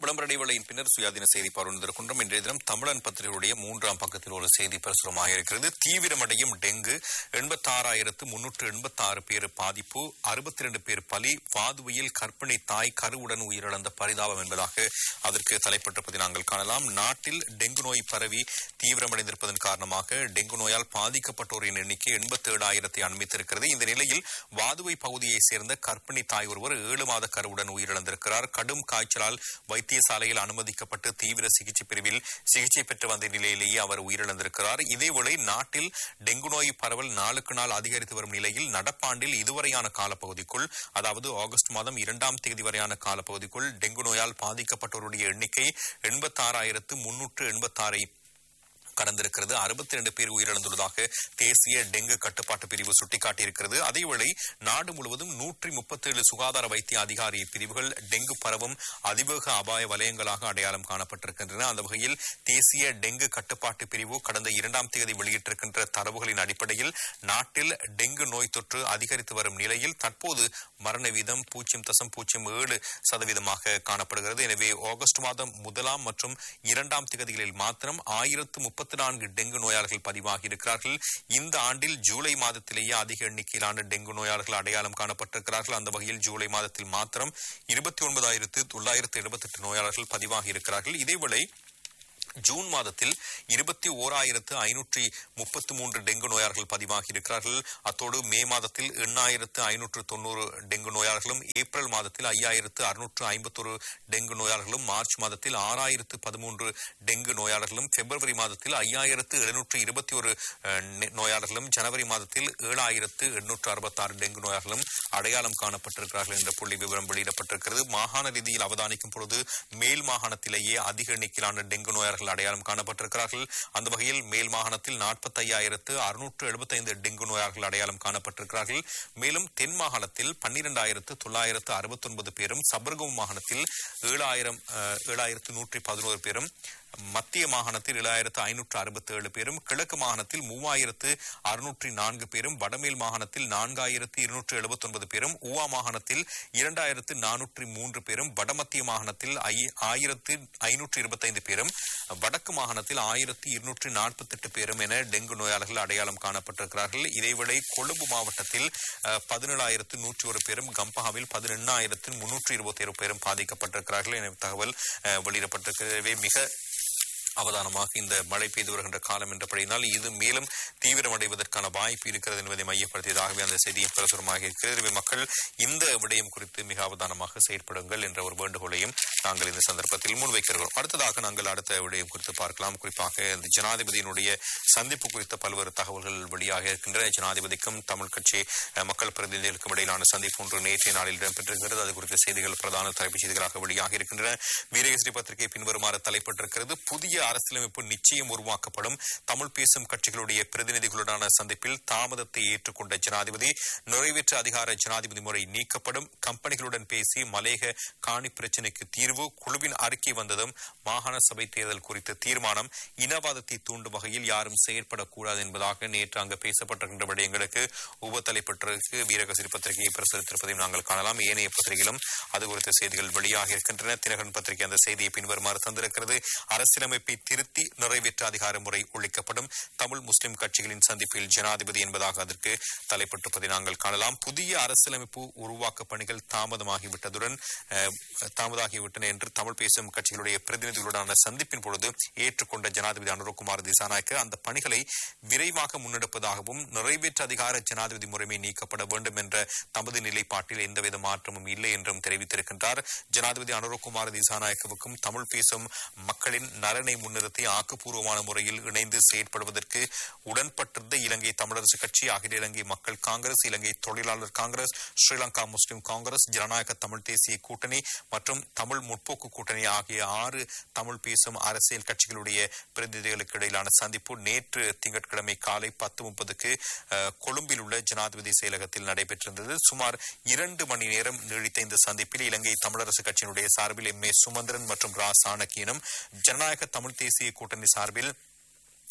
விளம்பர இடைவேளையின் பின்னர் சுயாதீன செய்தி பார்வையிருக்கின்றோம் இன்றைய தினம் தமிழன் பத்திரிகையுடைய மூன்றாம் பக்கத்தில் ஒரு செய்தி பிரசுரமாக இருக்கிறது தீவிரமடையும் டெங்கு எண்பத்தாறாயிரத்து முன்னூற்று எண்பத்தாறு பேர் பாதிப்பு அறுபத்தி ரெண்டு பேர் பலி வாதுவையில் கற்பிணி தாய் கருவுடன் உயிரிழந்த பரிதாபம் என்பதாக அதற்கு தலைப்பட்டிருப்பதை நாங்கள் காணலாம் நாட்டில் டெங்கு நோய் பரவி தீவிரமடைந்திருப்பதன் காரணமாக டெங்கு நோயால் பாதிக்கப்பட்டோரின் எண்ணிக்கை எண்பத்தி ஏழாயிரத்தை அண்மித்திருக்கிறது இந்த நிலையில் வாதுவை பகுதியைச் சேர்ந்த கற்பிணி தாய் ஒருவர் ஏழு மாத கருவுடன் உயிரிழந்திருக்கிறார் கடும் காய்ச்சலால் வைத்தியசாலையில் அனுமதிக்கப்பட்டு தீவிர சிகிச்சை பிரிவில் சிகிச்சை பெற்று வந்த நிலையிலேயே அவர் உயிரிழந்திருக்கிறார் இதேவேளை நாட்டில் டெங்கு நோய் பரவல் நாளுக்கு நாள் அதிகரித்து வரும் நிலையில் நடப்பாண்டில் இதுவரையான காலப்பகுதிக்குள் அதாவது ஆகஸ்ட் மாதம் இரண்டாம் தேதி வரையான காலப்பகுதிக்குள் டெங்கு நோயால் பாதிக்கப்பட்டோருடைய எண்ணிக்கை எண்பத்தாறாயிரத்து முன்னூற்று எண்பத்தாறை கடந்திருக்கிறது அறுபத்தி ரெண்டு பேர் உயிரிழந்துள்ளதாக தேசிய டெங்கு கட்டுப்பாட்டு பிரிவு சுட்டிக்காட்டியிருக்கிறது அதேவேளை நாடு முழுவதும் நூற்றி முப்பத்தேழு சுகாதார வைத்திய அதிகாரி பிரிவுகள் டெங்கு பரவும் அதிவேக அபாய வலயங்களாக அடையாளம் காணப்பட்டிருக்கின்றன அந்த வகையில் தேசிய டெங்கு கட்டுப்பாட்டு பிரிவு கடந்த இரண்டாம் தேதி வெளியிட்டிருக்கின்ற தரவுகளின் அடிப்படையில் நாட்டில் டெங்கு நோய் தொற்று அதிகரித்து வரும் நிலையில் தற்போது மரண வீதம் பூஜ்ஜியம் தசம் பூஜ்ஜியம் ஏழு சதவீதமாக காணப்படுகிறது எனவே ஆகஸ்ட் மாதம் முதலாம் மற்றும் இரண்டாம் தேதிகளில் மாத்திரம் ஆயிரத்து முப்பத்தி நான்கு டெங்கு நோயாளர்கள் பதிவாகி இருக்கிறார்கள் இந்த ஆண்டில் ஜூலை மாதத்திலேயே அதிக எண்ணிக்கையிலான டெங்கு நோயாளர்கள் அடையாளம் காணப்பட்டிருக்கிறார்கள் அந்த வகையில் ஜூலை மாதத்தில் மாத்திரம் இருபத்தி ஒன்பதாயிரத்து தொள்ளாயிரத்து எழுபத்தெட்டு நோயாளர்கள் பதிவாகி இருக்கிறார்கள் இதேவேளை ஜூன் மாதத்தில் இருபத்தி ஓராயிரத்து ஐநூற்றி முப்பத்தி மூன்று டெங்கு நோயாளர்கள் பதிவாகி இருக்கிறார்கள் அத்தோடு மே மாதத்தில் எண்ணாயிரத்து ஐநூற்று தொண்ணூறு டெங்கு நோயாளர்களும் ஏப்ரல் மாதத்தில் ஐயாயிரத்து அறுநூற்று ஐம்பத்தொரு டெங்கு நோயாளர்களும் மார்ச் மாதத்தில் ஆறாயிரத்து பதிமூன்று டெங்கு நோயாளர்களும் பிப்ரவரி மாதத்தில் ஐயாயிரத்து எழுநூற்று இருபத்தி ஒரு நோயாளர்களும் ஜனவரி மாதத்தில் ஏழாயிரத்து எண்ணூற்று அறுபத்தாறு டெங்கு நோயாளர்களும் அடையாளம் காணப்பட்டிருக்கிறார்கள் என்ற புள்ளி விவரம் வெளியிடப்பட்டிருக்கிறது மாகாண ரீதியில் அவதானிக்கும் பொழுது மேல் மாகாணத்திலேயே அதிக எண்ணிக்கையிலான டெங்கு நோயாளர்கள் அடையாளம் காணப்பட்டிருக்கிறார்கள் அந்த வகையில் மேல் மாகாணத்தில் நாற்பத்தி ஐயாயிரத்து அறுநூற்று எழுபத்தைந்து டெங்கு நோயாளர்கள் அடையாளம் காணப்பட்டிருக்கிறார்கள் மேலும் தென் மாகாணத்தில் பன்னிரெண்டாயிரத்து தொள்ளாயிரத்து அறுபத்தொன்பது பேரும் சபர்கம் மாகாணத்தில் ஏழாயிரம் ஏழாயிரத்து நூற்றி பதினோரு பேரும் மத்திய மாகாணத்தில் ஏழாயிரத்து ஐநூற்று அறுபத்தி ஏழு பேரும் கிழக்கு மாகாணத்தில் மூவாயிரத்து அறுநூற்றி நான்கு பேரும் வடமேல் மாகாணத்தில் நான்காயிரத்து இருநூற்று எழுபத்தி ஒன்பது பேரும் ஊவா மாகாணத்தில் இரண்டாயிரத்து நானூற்றி மூன்று பேரும் வடமத்திய மாகாணத்தில் ஆயிரத்து ஐநூற்று இருபத்தைந்து பேரும் வடக்கு மாகாணத்தில் ஆயிரத்து இருநூற்று நாற்பத்தி எட்டு பேரும் என டெங்கு நோயாளர்கள் அடையாளம் காணப்பட்டிருக்கிறார்கள் இதேவேளை கொழும்பு மாவட்டத்தில் பதினேழாயிரத்து நூற்றி ஒரு பேரும் கம்பஹாவில் பதினெண்ணாயிரத்து முன்னூற்றி இருபத்தி ஏழு பேரும் பாதிக்கப்பட்டிருக்கிறார்கள் என தகவல் வெளியிடப்பட்டிருக்கிறவே மிக அவதானமாக இந்த மழை பெய்து வருகின்ற காலம் என்றபடியினால் இது மேலும் தீவிரமடைவதற்கான வாய்ப்பு இருக்கிறது என்பதை மையப்படுத்தியதாகவே அந்த செய்தியும் பிரசுரமாக இருக்கிறது மக்கள் இந்த விடயம் குறித்து மிக அவதானமாக செயற்படுங்கள் என்ற ஒரு வேண்டுகோளையும் நாங்கள் இந்த சந்தர்ப்பத்தில் முன்வைக்கிறோம் அடுத்ததாக நாங்கள் அடுத்த விடயம் குறித்து பார்க்கலாம் குறிப்பாக இந்த ஜனாதிபதியினுடைய சந்திப்பு குறித்த பல்வேறு தகவல்கள் வெளியாக இருக்கின்றன ஜனாதிபதிக்கும் தமிழ் கட்சி மக்கள் பிரதிநிதிகளுக்கும் இடையிலான சந்திப்பு ஒன்று நேற்றைய நாளில் இடம்பெற்றிருக்கிறது அது குறித்த செய்திகள் பிரதான தலைப்புச் செய்திகளாக வெளியாக இருக்கின்றன வீரகேசரி பத்திரிகை பின்வருமாறு தலைப்பட்டிருக்கிறது புதிய அரசியலமைப்பு நிச்சயம் உருவாக்கப்படும் தமிழ் பேசும் கட்சிகளுடைய பிரதிநிதிகளுடனான சந்திப்பில் தாமதத்தை ஏற்றுக்கொண்ட ஜனாதிபதி நிறைவேற்ற அதிகார ஜனாதிபதி முறை நீக்கப்படும் கம்பெனிகளுடன் பேசி மலேக காணி பிரச்சினைக்கு தீர்வு குழுவின் அறிக்கை வந்ததும் மாகாண சபை தேர்தல் குறித்த தீர்மானம் இனவாதத்தை தூண்டும் வகையில் யாரும் செயற்படக்கூடாது என்பதாக நேற்று அங்கு பேசப்பட்டிருக்கின்ற விடயங்களுக்கு உபத்தலைப்பட்டிருக்கு வீரகசிரி பத்திரிகையை பிரசுரித்திருப்பதையும் நாங்கள் காணலாம் ஏனைய பத்திரிகையிலும் அது குறித்த செய்திகள் வெளியாக இருக்கின்றன தினகரன் பத்திரிகை அந்த செய்தியை பின்வருமாறு தந்திருக்கிறது அரசியலமைப்பை திருத்தி நிறைவேற்ற அதிகார முறை ஒழிக்கப்படும் தமிழ் முஸ்லிம் கட்சிகளின் சந்திப்பில் ஜனாதிபதி என்பதாக அதற்கு தலைப்பட்டிருப்பதை நாங்கள் காணலாம் புதிய அரசியலமைப்பு உருவாக்க பணிகள் தாமதமாகிவிட்டதுடன் தாமதாகிவிட்டன என்று தமிழ் பேசும் கட்சிகளுடைய பிரதிநிதிகளுடனான சந்திப்பின் பொழுது ஏற்றுக்கொண்ட ஜனாதிபதி அனுரகுமார் திசாநாயக்க அந்த பணிகளை விரைவாக முன்னெடுப்பதாகவும் நிறைவேற்ற அதிகார ஜனாதிபதி முறைமை நீக்கப்பட வேண்டும் என்ற தமது நிலைப்பாட்டில் எந்தவித மாற்றமும் இல்லை என்றும் தெரிவித்திருக்கின்றார் ஜனாதிபதி அனுரகுமார் திசாநாயக்கவுக்கும் தமிழ் பேசும் மக்களின் நலனை முன்னிறுத்தி ஆக்கப்பூர்வமான முறையில் இணைந்து செயற்படுவதற்கு உடன்பட்டிருந்த இலங்கை தமிழரசு கட்சி அகில இலங்கை மக்கள் காங்கிரஸ் இலங்கை தொழிலாளர் காங்கிரஸ் ஸ்ரீலங்கா முஸ்லிம் காங்கிரஸ் ஜனநாயக தமிழ் தேசிய கூட்டணி மற்றும் தமிழ் முற்போக்கு கூட்டணி ஆகிய ஆறு தமிழ் பேசும் அரசியல் கட்சிகளுடைய பிரதிநிதிகளுக்கு இடையிலான சந்திப்பு நேற்று திங்கட்கிழமை காலை பத்து முப்பதுக்கு கொழும்பில் உள்ள ஜனாதிபதி செயலகத்தில் நடைபெற்றிருந்தது சுமார் இரண்டு மணி நேரம் நீடித்த இந்த சந்திப்பில் இலங்கை தமிழரசு கட்சியினுடைய சார்பில் எம் ஏ சுமந்திரன் மற்றும் ரா சாணக்கியனும் ஜனநாயக தமிழ் தேசிய கூட்டணி சார்பில்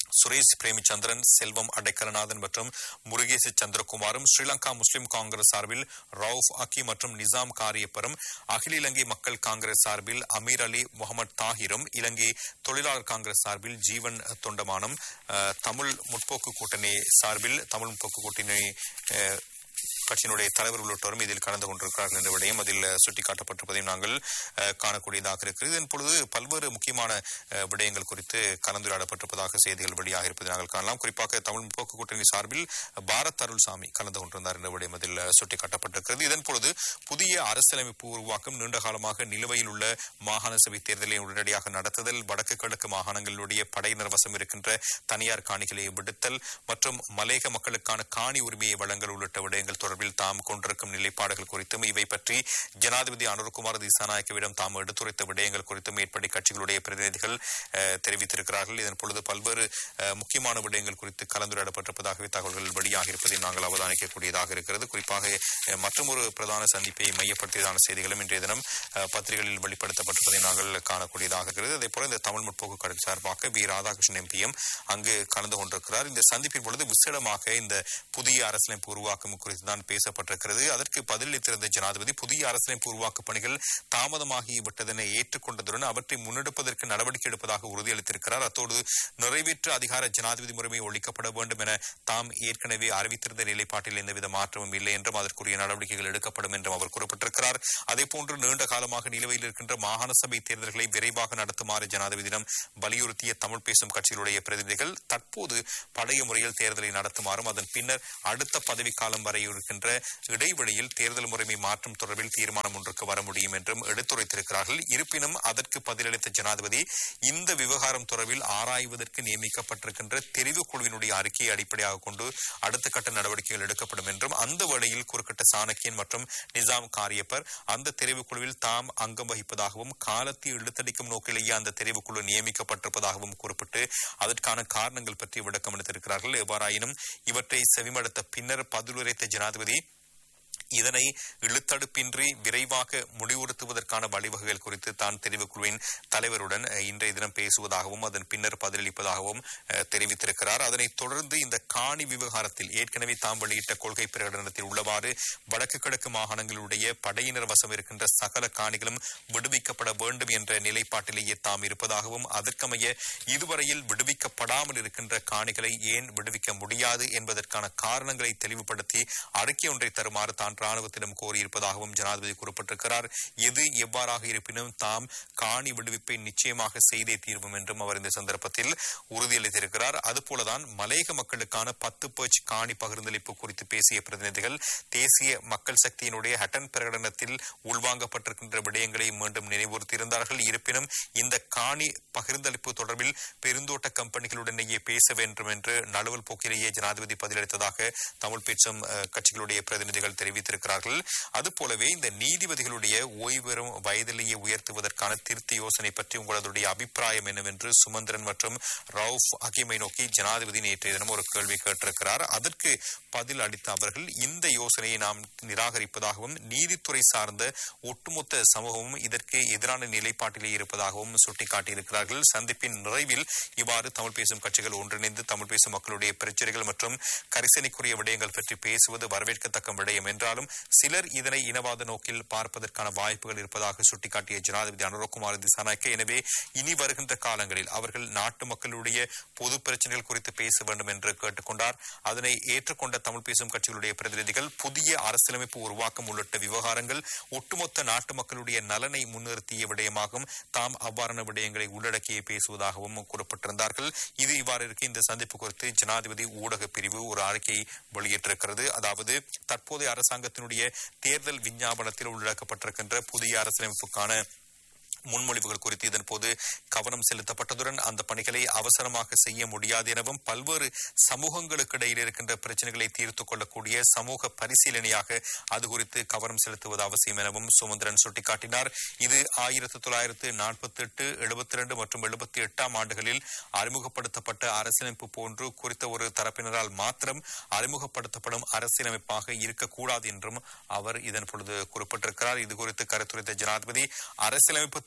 சுரேஷ் பிரேமிச்சந்திரன் செல்வம் அடைக்கலநாதன் மற்றும் முருகேசு சந்திரகுமாரும் ஸ்ரீலங்கா முஸ்லிம் காங்கிரஸ் சார்பில் ரவுஃப் அக்கி மற்றும் நிசாம் காரியப்பரும் அகில இலங்கை மக்கள் காங்கிரஸ் சார்பில் அமீர் அலி முகமது தாஹிரும் இலங்கை தொழிலாளர் காங்கிரஸ் சார்பில் ஜீவன் தொண்டமானும் அஹ், தமிழ் முற்போக்கு கூட்டணி சார்பில் தமிழ் முற்போக்கு கூட்டணி அஹ், கட்சியினுடைய தலைவர் உள்ளிட்டோரும் இதில் கலந்து கொண்டிருக்கிறார்கள் என்ற விடயம் அதில் அஹ், சுட்டிக்காட்டப்பட்டிருப்பதையும் நாங்கள் அஹ், காணக்கூடியதாக இருக்கிறது இதன் பொழுது பல்வேறு முக்கியமான அஹ், விடயங்கள் குறித்து கலந்துரையாடப்பட்டிருப்பதாக செய்திகள் வெளியாக இருப்பதை நாங்கள் காணலாம் குறிப்பாக தமிழ் முற்போக்கு கூட்டணி சார்பில் பாரத் அருள்சாமி கலந்து கொண்டிருந்தார் என்ற விடயம் அதில் அஹ், சுட்டிக்காட்டப்பட்டிருக்கிறது இதன் பொழுது புதிய அரசியலமைப்பு உருவாக்கம் நீண்ட காலமாக நிலுவையில் உள்ள மாகாண சபை தேர்தலை உடனடியாக நடத்துதல் வடக்கு கிழக்கு மாகாணங்களுடைய படையினர் வசம் இருக்கின்ற தனியார் காணிகளை விடுத்தல் மற்றும் மலேக மக்களுக்கான காணி உரிமையை வழங்கல் உள்ளிட்ட விடயங்கள் தொடர்பில் தாம் கொண்டிருக்கும் நிலைப்பாடுகள் குறித்தும் இவை பற்றி ஜனாதிபதி அனுர்குமார் திசாநாயக்கவிடம் தாம் எடுத்துரைத்த விடயங்கள் குறித்தும் மேற்படி கட்சிகளுடைய பிரதிநிதிகள் அஹ், தெரிவித்திருக்கிறார்கள் இதன் பொழுது பல்வேறு அஹ், முக்கியமான விடயங்கள் குறித்து கலந்துரையாடப்பட்டிருப்பதாகவே தகவல்கள் வெளியாக இருப்பதை நாங்கள் அவதானிக்கக்கூடியதாக இருக்கிறது குறிப்பாக அஹ், மற்றொரு பிரதான சந்திப்பை மையப்படுத்தியதான செய்திகளும் இன்றைய தினம் அஹ், பத்திரிகைகளில் வெளிப்படுத்தப்பட்டிருப்பதை நாங்கள் காணக்கூடியதாக இருக்கிறது அதே போல இந்த தமிழ் முற்போக்கு கட்சி சார்பாக வி ராதாகிருஷ்ணன் எம்பியும் அங்கு கலந்து கொண்டிருக்கிறார் இந்த சந்திப்பின் பொழுது விசேடமாக இந்த புதிய அரசியலமைப்பு உருவாக்கம் குறித்து தான் பேசப்பட்டிருக்கிறது அதற்கு பதிலளித்திருந்த ஜனாதிபதி புதிய அரசியலமைப்பு உருவாக்க பணிகள் தாமதமாகி விட்டதென ஏற்றுக்கொண்டதுடன் அவற்றை முன்னெடுப்பதற்கு நடவடிக்கை எடுப்பதாக உறுதியளித்திருக்கிறார் அத்தோடு நிறைவேற்று அதிகார ஜனாதிபதி முறைமை ஒழிக்கப்பட வேண்டும் என தாம் ஏற்கனவே அறிவித்திருந்த நிலைப்பாட்டில் எந்தவித மாற்றமும் இல்லை என்றும் அதற்குரிய நடவடிக்கைகள் எடுக்கப்படும் என்றும் அவர் குறிப்பிட்டிருக்கிறார் அதேபோன்று நீண்ட காலமாக நிலுவையில் இருக்கின்ற மாகாண சபை தேர்தல்களை விரைவாக நடத்துமாறு ஜனாதிபதியிடம் வலியுறுத்திய தமிழ் பேசும் கட்சிகளுடைய பிரதிநிதிகள் தற்போது பழைய முறையில் தேர்தலை நடத்துமாறும் அதன் பின்னர் அடுத்த பதவிக்காலம் வரை இருக்கின்ற இடைவெளியில் தேர்தல் முறைமை மாற்றம் தொடர்பில் தீர்மானம் ஒன்றுக்கு வர முடியும் என்றும் எடுத்துரைத்திருக்கிறார்கள் இருப்பினும் அதற்கு பதிலளித்த ஜனாதிபதி இந்த விவகாரம் தொடர்பில் ஆராய்வதற்கு நியமிக்கப்பட்டிருக்கின்ற தெரிவு குழுவினுடைய அறிக்கையை அடிப்படையாக கொண்டு அடுத்த கட்ட நடவடிக்கைகள் எடுக்கப்படும் என்றும் அந்த வேளையில் குறுக்கிட்ட சாணக்கியன் மற்றும் நிசாம் காரியப்பர் அந்த தெரிவு குழுவில் தாம் அங்கம் வகிப்பதாகவும் காலத்தை இழுத்தடிக்கும் நோக்கிலேயே அந்த தெரிவு குழு நியமிக்கப்பட்டிருப்பதாகவும் குறிப்பிட்டு அதற்கான காரணங்கள் பற்றி விளக்கம் அளித்திருக்கிறார்கள் எவ்வாறாயினும் இவற்றை செவிமடுத்த பின்னர் பதிலுரைத்த ஜனாதிபதி இதனை இழுத்தடுப்பின்றி விரைவாக முடிவுறுத்துவதற்கான வழிவகைகள் குறித்து தான் தெரிவுக்குழுவின் தலைவருடன் அஹ், இன்றைய தினம் பேசுவதாகவும் அதன் பின்னர் பதிலளிப்பதாகவும் அஹ், தெரிவித்திருக்கிறார் அதனைத் தொடர்ந்து இந்த காணி விவகாரத்தில் ஏற்கனவே தாம் வெளியிட்ட கொள்கை பிரகடனத்தில் உள்ளவாறு வடக்கு கிழக்கு மாகாணங்களுடைய படையினர் வசம் இருக்கின்ற சகல காணிகளும் விடுவிக்கப்பட வேண்டும் என்ற நிலைப்பாட்டிலேயே தாம் இருப்பதாகவும் அதற்கமைய இதுவரையில் விடுவிக்கப்படாமல் இருக்கின்ற காணிகளை ஏன் விடுவிக்க முடியாது என்பதற்கான காரணங்களை தெளிவுபடுத்தி அறிக்கை ஒன்றை தருமாறு தான் ராணுவத்திடம் கோரியிருப்பதாகவும் ஜனாதிபதி குறிப்பிட்டிருக்கிறார் எது எவ்வாறாக இருப்பினும் தாம் காணி விடுவிப்பை நிச்சயமாக செய்தே தீர்வும் என்றும் அவர் இந்த சந்தர்ப்பத்தில் உறுதியளித்திருக்கிறார் அதுபோலதான் மலையக மக்களுக்கான பத்து பேர்ச் காணி பகிர்ந்தளிப்பு குறித்து பேசிய பிரதிநிதிகள் தேசிய மக்கள் சக்தியினுடைய ஹட்டன் பிரகடனத்தில் உள்வாங்கப்பட்டிருக்கின்ற விடயங்களை மீண்டும் நினைவுறுத்தியிருந்தார்கள் இருப்பினும் இந்த காணி பகிர்ந்தளிப்பு தொடர்பில் பெருந்தோட்ட கம்பெனிகளுடனேயே பேச வேண்டும் என்று நழுவல் போக்கிலேயே ஜனாதிபதி பதிலளித்ததாக தமிழ் பேச்சும் அஹ், கட்சிகளுடைய பிரதிநிதிகள் தெரிவித்திருக்கிறார்கள் அதுபோலவே இந்த நீதிபதிகளுடைய ஓய்வு பெறும் வயதிலேயே உயர்த்துவதற்கான திருத்த யோசனை பற்றி உங்களுடைய அபிப்பிராயம் என்னவென்று சுமந்திரன் மற்றும் ரவுஃப் ஹக்கீமை நோக்கி ஜனாதிபதி நேற்றைய தினம் ஒரு கேள்வி கேட்டிருக்கிறார் அதற்கு பதில் அளித்த அவர்கள் இந்த யோசனையை நாம் நிராகரிப்பதாகவும் நீதித்துறை சார்ந்த ஒட்டுமொத்த சமூகமும் இதற்கு எதிரான நிலைப்பாட்டிலே இருப்பதாகவும் சுட்டிக்காட்டியிருக்கிறார்கள் சந்திப்பின் நிறைவில் இவ்வாறு தமிழ் பேசும் கட்சிகள் ஒன்றிணைந்து தமிழ் பேசும் மக்களுடைய பிரச்சனைகள் மற்றும் கரிசனைக்குரிய விடயங்கள் பற்றி பேசுவது வரவேற்கத்தக்க விடயம் என்றாலும் சிலர் இதனை இனவாத நோக்கில் பார்ப்பதற்கான வாய்ப்புகள் இருப்பதாக சுட்டிக்காட்டிய ஜனாதிபதி அனுரகுமார் திசாநாயக்க எனவே இனி வருகின்ற காலங்களில் அவர்கள் நாட்டு மக்களுடைய பொது பிரச்சனைகள் குறித்து பேச வேண்டும் என்று கேட்டுக்கொண்டார் அதனை ஏற்றுக்கொண்ட தமிழ் பேசும் கட்சிகளுடைய பிரதிநிதிகள் புதிய அரசியலமைப்பு உருவாக்கம் உள்ளிட்ட விவகாரங்கள் ஒட்டுமொத்த நாட்டு மக்களுடைய நலனை முன்னிறுத்திய விடயமாகவும் தாம் அவ்வாறான விடயங்களை உள்ளடக்கியே பேசுவதாகவும் குறிப்பிட்டிருந்தார்கள் இது இவ்வாறு இருக்க இந்த சந்திப்பு குறித்து ஜனாதிபதி ஊடக பிரிவு ஒரு அறிக்கையை வெளியிட்டிருக்கிறது அதாவது தற்போதைய அரசாங்கத்தினுடைய தேர்தல் விஞ்ஞாபனத்தில் உள்ளடக்கப்பட்டிருக்கின்ற புதிய அரசியலமைப்புக்கான முன்மொழிவுகள் குறித்து இதன் போது கவனம் செலுத்தப்பட்டதுடன் அந்த பணிகளை அவசரமாக செய்ய முடியாது எனவும் பல்வேறு சமூகங்களுக்கு இடையில் இருக்கின்ற பிரச்சனைகளை தீர்த்துக் கொள்ளக்கூடிய சமூக பரிசீலனையாக அது குறித்து கவனம் செலுத்துவது அவசியம் எனவும் சுமந்திரன் சுட்டிக்காட்டினார் இது ஆயிரத்தி தொள்ளாயிரத்து நாற்பத்தி எட்டு எழுபத்தி ரெண்டு மற்றும் எழுபத்தி எட்டாம் ஆண்டுகளில் அறிமுகப்படுத்தப்பட்ட அரசியலமைப்பு போன்று குறித்த ஒரு தரப்பினரால் மாத்திரம் அறிமுகப்படுத்தப்படும் அரசியலமைப்பாக இருக்கக்கூடாது என்றும் அவர் இதன் பொழுது குறிப்பிட்டிருக்கிறார் இது குறித்து கருத்துரைத்த ஜனாதிபதி அரசியலமைப்பு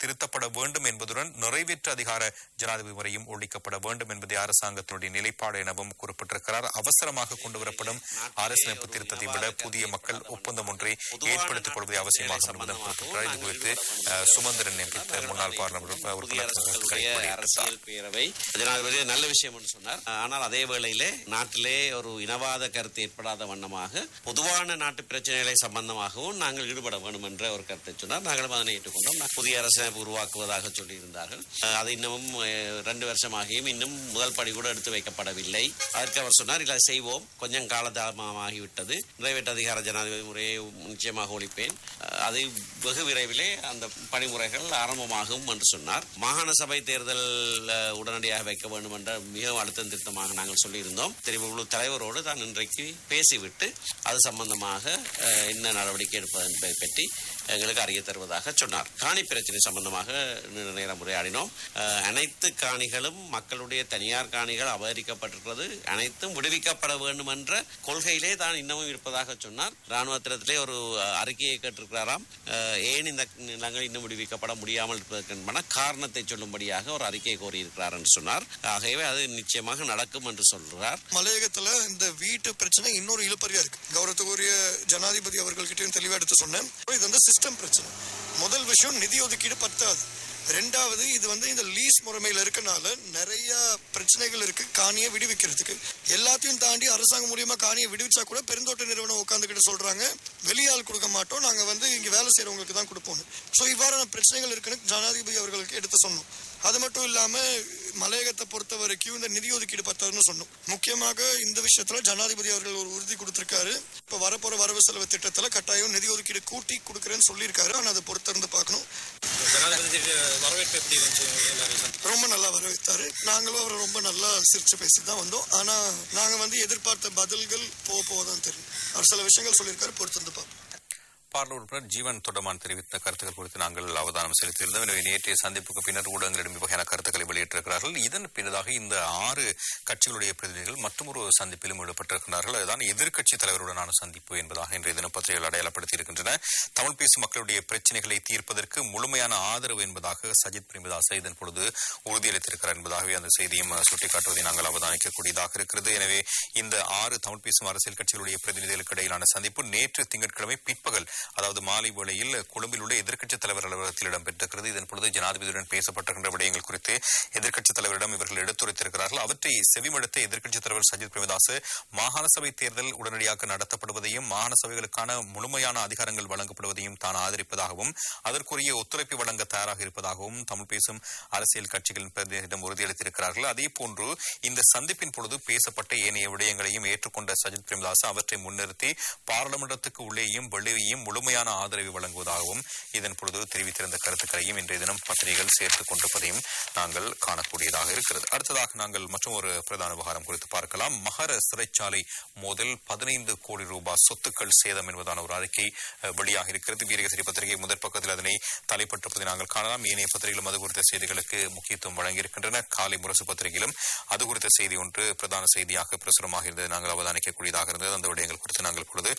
திருத்தப்பட வேண்டும் என்பதுடன் நிறைவேற்று அதிகார ஜனாதிபதி முறையும் ஒழிக்கப்பட வேண்டும் என்பதே அரசாங்கத்தினுடைய நிலைப்பாடு எனவும் குறிப்பிட்டிருக்கிறார் அவசரமாக கொண்டுவரப்படும் அரசியலமைப்பு திருத்தத்தை விட புதிய மக்கள் ஒப்பந்தம் ஒன்றை ஏற்படுத்திக் கொள்வதை அவசியமாக என்பதும் குறிப்பிட்டார் இது குறித்து அஹ், சுமந்திரன் எம்பித்த முன்னாள் பாராளுமன்ற உறுப்பினர் கருத்துக்களை குடியரசுடைய வெளியிட்டிருந்தார். அரசியல் பேரவை ஜனாதிபதி நல்ல விஷயம் என்று சொன்னார் ஆனால் அதே வேளையிலே நாட்டிலே ஒரு இனவாத கருத்து ஏற்படாத வண்ணமாக பொதுவான நாட்டு பிரச்சனைகளை சம்பந்தமாகவும் நாங்கள் ஈடுபட வேண்டும் என்ற ஒரு கருத்தை சொன்னார் நாங்களும் அதனை ஏற்றுக்கொண்டோம் நான் புதிய அரசமைப்பு உருவாக்குவதாக சொல்லியிருந்தார்கள் அஹ், அது இன்னமும் அஹ், ரெண்டு வருஷமாகியும் இன்னும் முதல் படி கூட எடுத்து வைக்கப்படவில்லை அதற்கு அவர் சொன்னார் இல்லை செய்வோம் கொஞ்சம் காலதாமமாகிவிட்டது நிறைவேற்று அதிகார ஜனாதிபதி முறையை நிச்சயமாக ஒழிப்பேன் அஹ், அது வெகு விரைவிலே அந்த பணிமுறைகள் ஆரம்பமாகும் என்று சொன்னார் மாகாண சபை தேர்தல் அஹ், உடனடியாக வைக்க வேண்டும் என்ற மிகவும் அழுத்தம் திருத்தமாக நாங்கள் சொல்லியிருந்தோம் தெரிவுக்குழு தலைவரோடு தான் இன்றைக்கு பேசிவிட்டு அது சம்பந்தமாக அஹ், என்ன நடவடிக்கை எடுப்பது என்பதை பற்றி எங்களுக்கு அறிய தருவதாக சொன்னார் காணி பிரச்சனை சம்பந்தமாக நீண்ட நேரம் உரையாடினோம் அஹ், அனைத்து காணிகளும் மக்களுடைய தனியார் காணிகள் அபகரிக்கப்பட்டிருக்கிறது அனைத்தும் விடுவிக்கப்பட வேண்டும் என்ற கொள்கையிலே தான் இன்னமும் இருப்பதாக சொன்னார் ராணுவத்திலே ஒரு அஹ், அறிக்கையை கேட்டிருக்கிறாராம் அஹ், ஏன் இந்த நிலங்கள் இன்னும் விடுவிக்கப்பட முடியாமல் இருப்பதற்கென்பான காரணத்தை சொல்லும்படியாக ஒரு அறிக்கை கோரியிருக்கிறார் என்று சொன்னார் ஆகவே அது நிச்சயமாக நடக்கும் என்று சொல்றார் மலையகத்துல இந்த வீட்டு பிரச்சனை இன்னொரு இழுப்பறியா இருக்கு கௌரவத்துக்குரிய ஜனாதிபதி அவர்கள்கிட்டயும் தெளிவா எடுத்து சொன்னேன் இது வந்து சிஸ்டம் பிரச்சனை முதல் விஷயம் நிதி ஒதுக்கீடு பத்தாது ரெண்டாவது இது வந்து இந்த லீஸ் முறைமையில இருக்கனால நிறைய பிரச்சனைகள் இருக்கு காணியை விடுவிக்கிறதுக்கு எல்லாத்தையும் தாண்டி அரசாங்கம் மூலியமா காணியை விடுவிச்சா கூட பெருந்தோட்ட நிறுவனம் உட்காந்துக்கிட்டு சொல்றாங்க வெளியால் கொடுக்க மாட்டோம் நாங்க வந்து இங்க வேலை செய்யறவங்களுக்கு தான் கொடுப்போம் ஸோ இவ்வாறான பிரச்சனைகள் இருக்குன்னு ஜனாதிபதி அவர்களுக்கு எடுத்து சொன்னோம் அது மட்டும் இல்லாம மலையகத்தை பொறுத்த வரைக்கும் இந்த நிதி ஒதுக்கீடு பத்தாதுன்னு சொன்னோம் முக்கியமாக இந்த விஷயத்துல ஜனாதிபதி அவர்கள் ஒரு உறுதி கொடுத்திருக்காரு இப்ப வரப்போற வரவு செலவு திட்டத்துல கட்டாயம் நிதி ஒதுக்கீடு கூட்டி கொடுக்குறேன்னு சொல்லியிருக்காரு ஆனா அதை பொறுத்திருந்து பார்க்கணும் ஜனாதிபதி வரவேற்பு எப்படி இருந்துச்சு எல்லாரும் சந்தி- ரொம்ப நல்லா வரவேற்றாரு நாங்களும் அவரை ரொம்ப நல்லா சிரிச்சு பேசி தான் வந்தோம் ஆனா நாங்க வந்து எதிர்பார்த்த பதில்கள் போக போக தான் தெரியும் அவர் சில விஷயங்கள் சொல்லியிருக்காரு பொறுத்திருந்து பார்ப்போம் பார்லர் உறுப்பினர் ஜீவன் தொடர்பான தெரிவித்த கருத்துக்கள் குறித்து நாங்கள் அவதானம் செலுத்தியிருந்தோம் எனவே நேற்றைய சந்திப்புக்கு பின்னர் ஊடகங்களிடம் வகையான கருத்துக்களை வெளியிட்டிருக்கிறார்கள் இதன் பின்னதாக இந்த ஆறு கட்சிகளுடைய பிரதிநிதிகள் மற்றொரு சந்திப்பிலும் ஈடுபட்டிருக்கிறார்கள் அதுதான் எதிர்க்கட்சி தலைவருடனான சந்திப்பு என்பதாக இன்றைய தினப்பத்திரிகைகள் அடையாளப்படுத்தியிருக்கின்றன தமிழ் பேசும் மக்களுடைய பிரச்சனைகளை தீர்ப்பதற்கு முழுமையான ஆதரவு என்பதாக சஜித் பிரேமதாச இதன் பொழுது உறுதியளித்திருக்கிறார் என்பதாகவே அந்த செய்தியும் அஹ், சுட்டிக்காட்டுவதை நாங்கள் அவதானிக்கக்கூடியதாக இருக்கிறது எனவே இந்த ஆறு தமிழ் பேசும் அரசியல் கட்சிகளுடைய பிரதிநிதிகளுக்கு இடையிலான சந்திப்பு நேற்று திங்கட்கிழமை பிற்பகல் அதாவது மாலை வேளையில் கொழும்பில் உள்ள எதிர்க்கட்சித் தலைவர் அலுவலகத்தில் இடம்பெற்றிருக்கிறது இதன் பொழுது ஜனாதிபதியுடன் பேசப்பட்டிருக்கின்ற விடயங்கள் குறித்து எதிர்க்கட்சித் தலைவரிடம் இவர்கள் எடுத்துரைத்திருக்கிறார்கள் அவற்றை செவிமடுத்த எதிர்க்கட்சித் தலைவர் சஜித் பிரேமதாஸ் மாகாண சபை தேர்தல் உடனடியாக நடத்தப்படுவதையும் மாகாண சபைகளுக்கான முழுமையான அதிகாரங்கள் வழங்கப்படுவதையும் தான் ஆதரிப்பதாகவும் அதற்குரிய ஒத்துழைப்பு வழங்க தயாராக இருப்பதாகவும் தமிழ் பேசும் அரசியல் கட்சிகளின் பிரதிநிதியிடம் உறுதியளித்திருக்கிறார்கள் அதே போன்று இந்த சந்திப்பின் பொழுது பேசப்பட்ட ஏனைய விடயங்களையும் ஏற்றுக்கொண்ட சஜித் பிரேமதாஸ் அவற்றை முன்னிறுத்தி பாராளுமன்றத்துக்கு உள்ளேயும் வெளியேயும் முழுமையான ஆதரவை வழங்குவதாகவும் இதன் பொழுது தெரிவித்திருந்த கருத்துக்களையும் இன்றைய தினம் பத்திரிகைகள் சேர்த்துக் கொண்டிருப்பதையும் நாங்கள் காணக்கூடியதாக இருக்கிறது அடுத்ததாக நாங்கள் மற்றும் ஒரு பிரதான விவகாரம் குறித்து பார்க்கலாம் மகர சிறைச்சாலை மோதல் பதினைந்து கோடி ரூபாய் சொத்துக்கள் சேதம் என்பதான ஒரு அறிக்கை அஹ், வெளியாக இருக்கிறது வீரகசிரி பத்திரிகை முதற் பக்கத்தில் அதனை தலைப்பட்டிருப்பதை நாங்கள் காணலாம் ஏனைய பத்திரிகைகளும் அது குறித்த செய்திகளுக்கு முக்கியத்துவம் வழங்கியிருக்கின்றன காலை முரசு பத்திரிகையிலும் அது குறித்த செய்தி ஒன்று பிரதான செய்தியாக பிரசுரமாக இருந்தது நாங்கள் அவதானிக்கக்கூடியதாக இருந்தது அந்த விடயங்கள் குறித்து நாங்கள் இப்பொழுது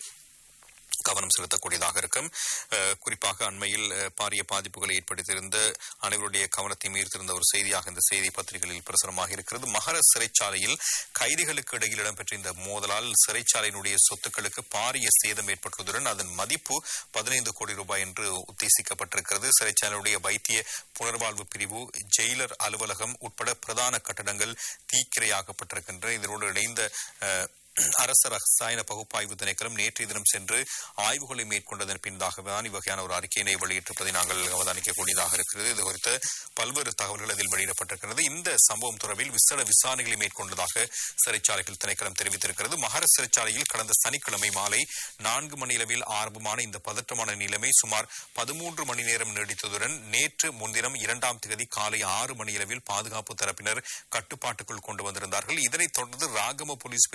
கவனம் செலுத்தக்கூடியதாக இருக்கும் அஹ், குறிப்பாக அண்மையில் அஹ், பாரிய பாதிப்புகளை ஏற்படுத்தியிருந்த அனைவருடைய கவனத்தை ஈர்த்திருந்த ஒரு செய்தியாக இந்த செய்தி பத்திரிகைகளில் பிரசுரமாக இருக்கிறது மகர சிறைச்சாலையில் கைதிகளுக்கு இடையில் இடம்பெற்ற இந்த மோதலால் சிறைச்சாலையினுடைய சொத்துக்களுக்கு பாரிய சேதம் ஏற்பட்டுள்ளதுடன் அதன் மதிப்பு பதினைந்து கோடி ரூபாய் என்று உத்தேசிக்கப்பட்டிருக்கிறது சிறைச்சாலையுடைய வைத்திய புனர்வாழ்வு பிரிவு ஜெயிலர் அலுவலகம் உட்பட பிரதான கட்டடங்கள் தீக்கிரையாக்கப்பட்டிருக்கின்றன இதனோடு இணைந்த அஹ், அரச ரசாயன பகுப்பாய்வு திணைக்களம் நேற்றைய தினம் சென்று ஆய்வுகளை மேற்கொண்டதன் பின்னதாகத்தான் இவ்வகையான ஒரு அறிக்கையினை வெளியிட்டிருப்பதை நாங்கள் அவதானிக்கக்கூடியதாக இருக்கிறது இது குறித்த பல்வேறு தகவல்கள் அதில் வெளியிடப்பட்டிருக்கிறது இந்த சம்பவம் தொடர்பில் விசேட விசாரணைகளை மேற்கொண்டதாக சிறைச்சாலைகள் திணைக்களம் தெரிவித்திருக்கிறது மகர சிறைச்சாலையில் கடந்த சனிக்கிழமை மாலை நான்கு மணியளவில் ஆரம்பமான இந்த பதற்றமான நிலைமை சுமார் பதிமூன்று மணி நேரம் நீடித்ததுடன் நேற்று முன்தினம் இரண்டாம் தேதி காலை ஆறு மணியளவில் பாதுகாப்பு தரப்பினர் கட்டுப்பாட்டுக்குள் கொண்டு வந்திருந்தார்கள் இதனைத் தொடர்ந்து ராகம போலீஸ் பிரிவிற்குட்பட்ட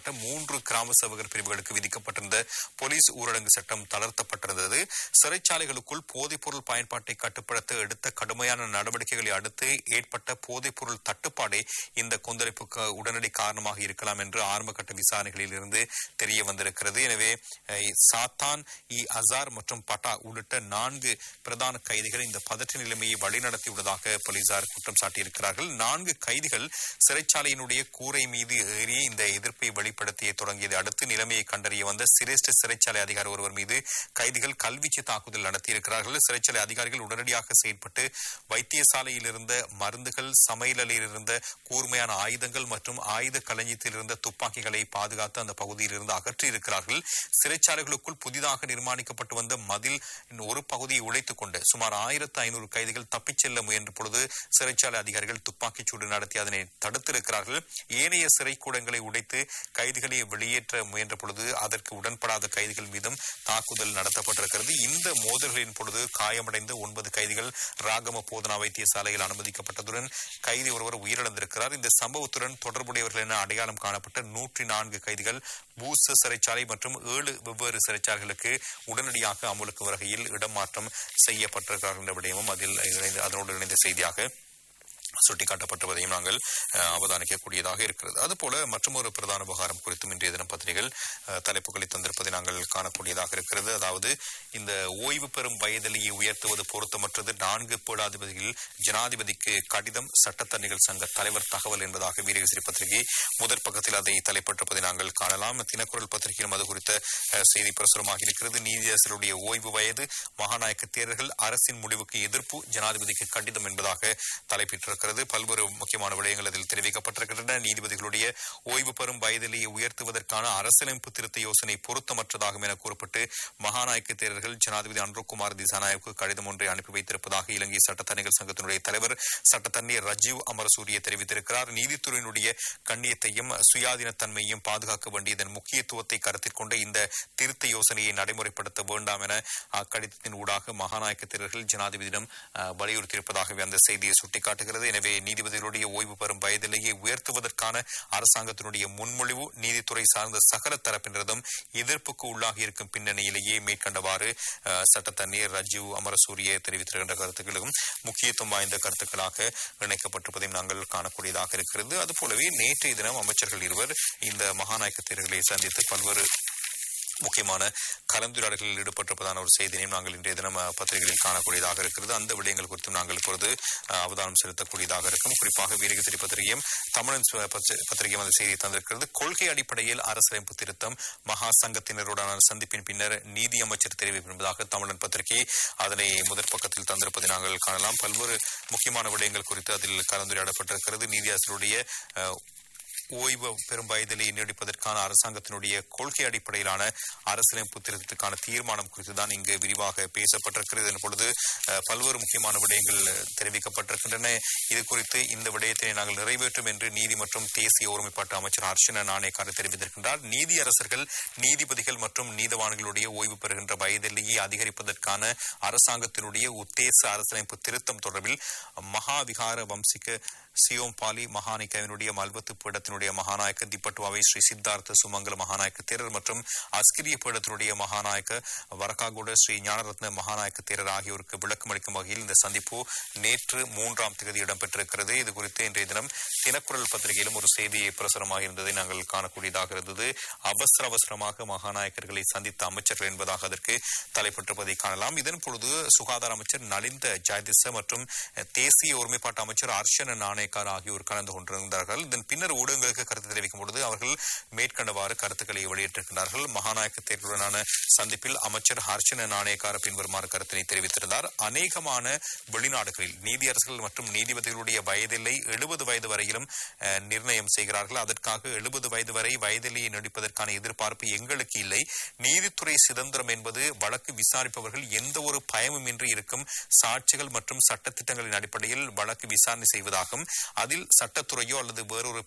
உட்பட்ட மூன்று கிராம சேவகர் பிரிவுகளுக்கு விதிக்கப்பட்டிருந்த போலீஸ் ஊரடங்கு சட்டம் தளர்த்தப்பட்டிருந்தது சிறைச்சாலைகளுக்குள் போதைப்பொருள் பயன்பாட்டை கட்டுப்படுத்த எடுத்த கடுமையான நடவடிக்கைகளை அடுத்து ஏற்பட்ட போதைப்பொருள் தட்டுப்பாடே இந்த கொந்தளிப்புக்கு உடனடி காரணமாக இருக்கலாம் என்று ஆரம்பகட்ட விசாரணைகளில் இருந்து தெரிய வந்திருக்கிறது எனவே அஹ், சாத்தான் இ அசார் மற்றும் பட்டா உள்ளிட்ட நான்கு பிரதான கைதிகள் இந்த பதற்ற நிலைமையை வழிநடத்தியுள்ளதாக போலீசார் குற்றம் சாட்டியிருக்கிறார்கள் நான்கு கைதிகள் சிறைச்சாலையினுடைய கூரை மீது ஏறி இந்த எதிர்ப்பை வெளிப்படுத்திய தொடங்கியதை அடுத்து நிலைமையை கண்டறிய வந்த சிரேஷ்ட சிறைச்சாலை அதிகாரி ஒருவர் மீது கைதிகள் கல்வீச்சு தாக்குதல் நடத்தியிருக்கிறார்கள் சிறைச்சாலை அதிகாரிகள் உடனடியாக செயல்பட்டு வைத்தியசாலையில் இருந்த மருந்துகள் சமையலில் இருந்த கூர்மையான ஆயுதங்கள் மற்றும் ஆயுத களஞ்சியத்தில் இருந்த துப்பாக்கிகளை பாதுகாத்து அந்த பகுதியில் இருந்து அகற்றியிருக்கிறார்கள் சிறைச்சாலைகளுக்குள் புதிதாக நிர்மாணிக்கப்பட்டு வந்த மதில் ஒரு பகுதியை உடைத்துக் கொண்டு சுமார் ஆயிரத்து ஐநூறு கைதிகள் தப்பிச் செல்ல முயன்ற பொழுது சிறைச்சாலை அதிகாரிகள் துப்பாக்கிச் சூடு நடத்தி அதனை தடுத்திருக்கிறார்கள் ஏனைய சிறைக்கூடங்களை உடைத்து கைதிகளை வெளியேற்ற முயன்ற பொழுது அதற்கு உடன்படாத கைதிகள் மீதும் தாக்குதல் நடத்தப்பட்டிருக்கிறது இந்த மோதல்களின் பொழுது காயமடைந்த ஒன்பது கைதிகள் ராகம போதனா வைத்தியசாலையில் அனுமதிக்கப்பட்டதுடன் கைதி ஒருவர் உயிரிழந்திருக்கிறார் இந்த சம்பவத்துடன் தொடர்புடையவர்கள் என அடையாளம் காணப்பட்ட நூற்றி நான்கு கைதிகள் பூச சிறைச்சாலை மற்றும் ஏழு வெவ்வேறு சிறைச்சாலைகளுக்கு உடனடியாக அமலுக்கு வகையில் இடமாற்றம் செய்யப்பட்டிருக்கிறார்கள் என்ற விடயமும் அதில் இணைந்த அதனோடு இணைந்த செய்தியாக சுட்டிக்காட்டப்பட்டுவதையும் நாங்கள் அஹ், அவதானிக்கக்கூடியதாக இருக்கிறது அதுபோல மற்றொரு பிரதான விவகாரம் குறித்தும் இன்றைய தினம் பத்திரிகைகள் அஹ், தலைப்புகளை தந்திருப்பதை நாங்கள் காணக்கூடியதாக இருக்கிறது அதாவது இந்த ஓய்வு பெறும் வயதிலேயே உயர்த்துவது பொருத்தமற்றது நான்கு பீடாதிபதிகள் ஜனாதிபதிக்கு கடிதம் சட்டத்தரணிகள் சங்க தலைவர் தகவல் என்பதாக வீரகசிரி பத்திரிகை முதற் பக்கத்தில் அதை தலைப்பட்டிருப்பதை நாங்கள் காணலாம் தினக்குரல் பத்திரிகையிலும் அது குறித்த அஹ், செய்தி பிரசுரமாக இருக்கிறது நீதியரசருடைய ஓய்வு வயது மகாநாயக்க தேர்தல்கள் அரசின் முடிவுக்கு எதிர்ப்பு ஜனாதிபதிக்கு கடிதம் என்பதாக தலைப்பிட்டிருக்கிறது பல்வேறு முக்கியமான விடயங்கள் அதில் தெரிவிக்கப்பட்டிருக்கின்றன நீதிபதிகளுடைய ஓய்வு பெறும் வயதிலேயே உயர்த்துவதற்கான அரசியலமைப்பு திருத்த யோசனை பொருத்தமற்றதாகும் என கூறப்பட்டு மகாநாயக்க தேர்தல்கள் ஜனாதிபதி அன்ருகுமார் திசாநாயக்கு கடிதம் ஒன்றை அனுப்பி வைத்திருப்பதாக இலங்கை சட்டத்தணிகள் சங்கத்தினுடைய தலைவர் சட்டத்தண்ணி ரஜீவ் அமரசூரிய தெரிவித்திருக்கிறார் நீதித்துறையினுடைய கண்ணியத்தையும் சுயாதீனத்தன்மையையும் பாதுகாக்க வேண்டியதன் முக்கியத்துவத்தை கருத்தில் கொண்ட இந்த திருத்த யோசனையை நடைமுறைப்படுத்த வேண்டாம் என அக்கடிதத்தின் ஊடாக மகாநாயக்க தேர்தல்கள் ஜனாதிபதியிடம் அஹ், வலியுறுத்தியிருப்பதாகவே அந்த செய்தியை சுட்டிக்காட்டுகிறது எனவே நீதிபதிகளுடைய ஓய்வு பெறும் வயதிலேயே உயர்த்துவதற்கான அரசாங்கத்தினுடைய முன்மொழிவு நீதித்துறை சார்ந்த சகல தரப்பினரதும் எதிர்ப்புக்கு உள்ளாகி இருக்கும் பின்னணியிலேயே மேற்கண்டவாறு அஹ், சட்டத்தண்ணீர் ரஜீவ் அமரசூரிய தெரிவித்திருக்கின்ற கருத்துக்களும் முக்கியத்துவம் வாய்ந்த கருத்துக்களாக இணைக்கப்பட்டிருப்பதையும் நாங்கள் காணக்கூடியதாக இருக்கிறது அதுபோலவே நேற்றைய தினம் அமைச்சர்கள் இருவர் இந்த மகாநாயக்க தேர்தல்களை சந்தித்து பல்வேறு முக்கியமான கலந்துரையாடல்களில் ஈடுபட்டிருப்பதான ஒரு செய்தியையும் நாங்கள் இன்றைய தினம் அஹ், பத்திரிகைகளில் காணக்கூடியதாக இருக்கிறது அந்த விடயங்கள் குறித்தும் நாங்கள் இப்பொழுது அஹ், அவதானம் செலுத்தக்கூடியதாக இருக்கும் குறிப்பாக வீரகத்திரி பத்திரிகையும் தமிழன் சு- பச்ச- பத்திரிகையும் அந்த செய்தியை தந்திருக்கிறது கொள்கை அடிப்படையில் அரசியலமைப்பு திருத்தம் மகா சங்கத்தினருடனான சந்திப்பின் பின்னர் நீதி அமைச்சர் தெரிவிப்பு என்பதாக தமிழன் பத்திரிகை அதனை முதற் பக்கத்தில் தந்திருப்பதை நாங்கள் காணலாம் பல்வேறு முக்கியமான விடயங்கள் குறித்து அதில் கலந்துரையாடப்பட்டிருக்கிறது நீதியாசருடைய அஹ், ஓய்வு பெறும் வயதிலேயே நீடிப்பதற்கான அரசாங்கத்தினுடைய கொள்கை அடிப்படையிலான அரசியலமைப்பு திருத்தத்துக்கான தீர்மானம் குறித்து தான் இங்கு விரிவாக பேசப்பட்டிருக்கிறது இதன் பொழுது அஹ், பல்வேறு முக்கியமான விடயங்கள் அஹ், தெரிவிக்கப்பட்டிருக்கின்றன இது குறித்து இந்த விடயத்தை நாங்கள் நிறைவேற்றும் என்று நீதி மற்றும் தேசிய ஒருமைப்பாட்டு அமைச்சர் ஹர்ஷன நாணயக்காரர் தெரிவித்திருக்கின்றார் நீதியரசர்கள் நீதிபதிகள் மற்றும் நீதவான்களுடைய ஓய்வு பெறுகின்ற வயதிலேயே அதிகரிப்பதற்கான அரசாங்கத்தினுடைய உத்தேச அரசியலமைப்பு திருத்தம் தொடர்பில் மகாவிகார வம்சிக்க சியோம்பாலி மகாநாயக்கவினுடைய மல்வத்து பீடத்தினுடைய மகாநாயக்க திப்பட்டுவாவை ஸ்ரீ சித்தார்த்த சுமங்கல மகாநாயக்க தேரர் மற்றும் அஸ்கிரிய பீடத்தினுடைய மகாநாயக்க வரக்காகுட ஸ்ரீ ஞானரத்ன மகாநாயக்க தேரர் ஆகியோருக்கு விளக்கம் அளிக்கும் வகையில் இந்த சந்திப்பு நேற்று மூன்றாம் தேதி இடம்பெற்றிருக்கிறது இது குறித்து இன்றைய தினம் தினக்குரல் பத்திரிகையிலும் ஒரு செய்தி பிரசுரமாக இருந்ததை நாங்கள் காணக்கூடியதாக இருந்தது அவசர அவசரமாக மகாநாயக்கர்களை சந்தித்த அமைச்சர்கள் என்பதாக அதற்கு தலைப்பட்டிருப்பதை காணலாம் இதன் பொழுது சுகாதார அமைச்சர் நலிந்த ஜெயதிச மற்றும் தேசிய ஒருமைப்பாட்டு அமைச்சர் அர்ஷன நாணயக்கார் ஆகியோர் கலந்து கொண்டிருந்தார்கள் இதன் பின்னர் ஊடகங்களுக்கு கருத்து தெரிவிக்கும் பொழுது அவர்கள் மேற்கண்டவாறு கருத்துக்களை வெளியிட்டிருக்கிறார்கள் மகாநாயக்க தேர்தலுடனான சந்திப்பில் அமைச்சர் ஹர்ஷன நாணயக்கார பின்வருமாறு கருத்தினை தெரிவித்திருந்தார் அநேகமான வெளிநாடுகளில் நீதியரசர்கள் மற்றும் நீதிபதிகளுடைய வயதில்லை எழுபது வயது வரையிலும் அஹ், நிர்ணயம் செய்கிறார்கள் அதற்காக எழுபது வயது வரை வயதிலேயே நீடிப்பதற்கான எதிர்பார்ப்பு எங்களுக்கு இல்லை நீதித்துறை சுதந்திரம் என்பது வழக்கு விசாரிப்பவர்கள் எந்த ஒரு பயமும் இன்றி இருக்கும் சாட்சிகள் மற்றும் சட்டத்திட்டங்களின் அடிப்படையில் வழக்கு விசாரணை செய்வதாகும் அதில் சட்டத்துறையோ அல்லது வேறொரு பிரிவோ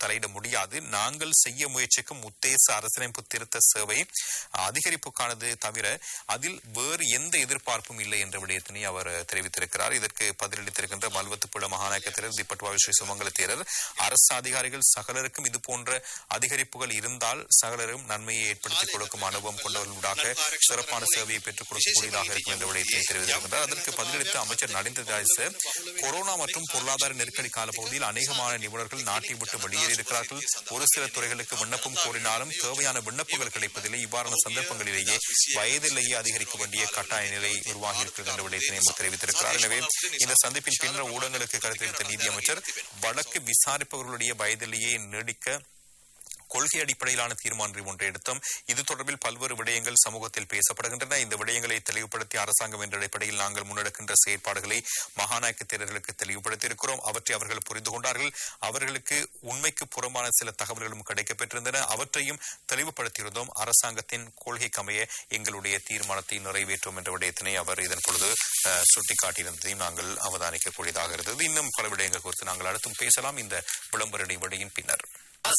தலையிட முடியாது நாங்கள் செய்ய முயற்சிக்கும் உத்தேச அரசியலமைப்பு திருத்த சேவை அதிகரிப்புக்கானது தவிர அதில் வேறு எந்த எதிர்பார்ப்பும் இல்லை என்ற விடயத்தினை அவர் தெரிவித்திருக்கிறார் இதற்கு பதிலளித்திருக்கின்ற மல்வத்துப்புள்ள மகாநாயக்க தேரர் திப்பட்வாவி ஸ்ரீ சுமங்கல தேரர் அரசு அதிகாரிகள் சகலருக்கும் இது போன்ற அதிகரிப்புகள் இருந்தால் சகலரும் நன்மையை ஏற்படுத்திக் கொடுக்கும் அனுபவம் கொண்டவர்களாக சிறப்பான சேவையை பெற்றுக் கொடுக்கக்கூடியதாக இருக்கும் என்ற விடயத்தை தெரிவித்திருக்கின்றார் அதற்கு பதிலளித்த அமைச்சர் நடிந்த ராஜ் கொரோனா மற்றும் பொருளாதார நெருக்கடி காலப்பகுதியில் அநேகமான நிபுணர்கள் நாட்டை விட்டு வெளியேறியிருக்கிறார்கள் ஒரு சில துறைகளுக்கு விண்ணப்பம் கோரினாலும் தேவையான விண்ணப்பங்கள் கிடைப்பதில்லை இவ்வாறான சந்தர்ப்பங்களிலேயே வயதிலேயே அதிகரிக்க வேண்டிய கட்டாய நிலை உருவாகி இருக்கிறது என்ற விடயத்தினை அவர் தெரிவித்திருக்கிறார் எனவே இந்த சந்திப்பின் பின்னர் ஊடகங்களுக்கு கருத்தளித்த நீதியமைச்சர் வழக்கு விசாரிப்பவர்களுடைய வயதிலேயே நீடிக்க கொள்கை அடிப்படையிலான தீர்மானம் ஒன்றை எடுத்தோம் இது தொடர்பில் பல்வேறு விடயங்கள் சமூகத்தில் பேசப்படுகின்றன இந்த விடயங்களை தெளிவுபடுத்தி அரசாங்கம் என்ற அடிப்படையில் நாங்கள் முன்னெடுக்கின்ற செயற்பாடுகளை மகாநாயக்க தேரர்களுக்கு தெளிவுபடுத்தியிருக்கிறோம் அவற்றை அவர்கள் புரிந்து கொண்டார்கள் அவர்களுக்கு உண்மைக்கு புறம்பான சில தகவல்களும் கிடைக்கப்பெற்றிருந்தன அவற்றையும் தெளிவுபடுத்தியிருந்தோம் அரசாங்கத்தின் கொள்கைக்கமைய எங்களுடைய தீர்மானத்தை நிறைவேற்றும் என்ற விடயத்தினை அவர் இதன் பொழுது அஹ், சுட்டிக்காட்டியிருந்ததையும் நாங்கள் அவதானிக்கக்கூடியதாக இருந்தது இன்னும் பல விடயங்கள் குறித்து நாங்கள் அடுத்தும் பேசலாம் இந்த விளம்பர இடைவெளியின் பின்னர்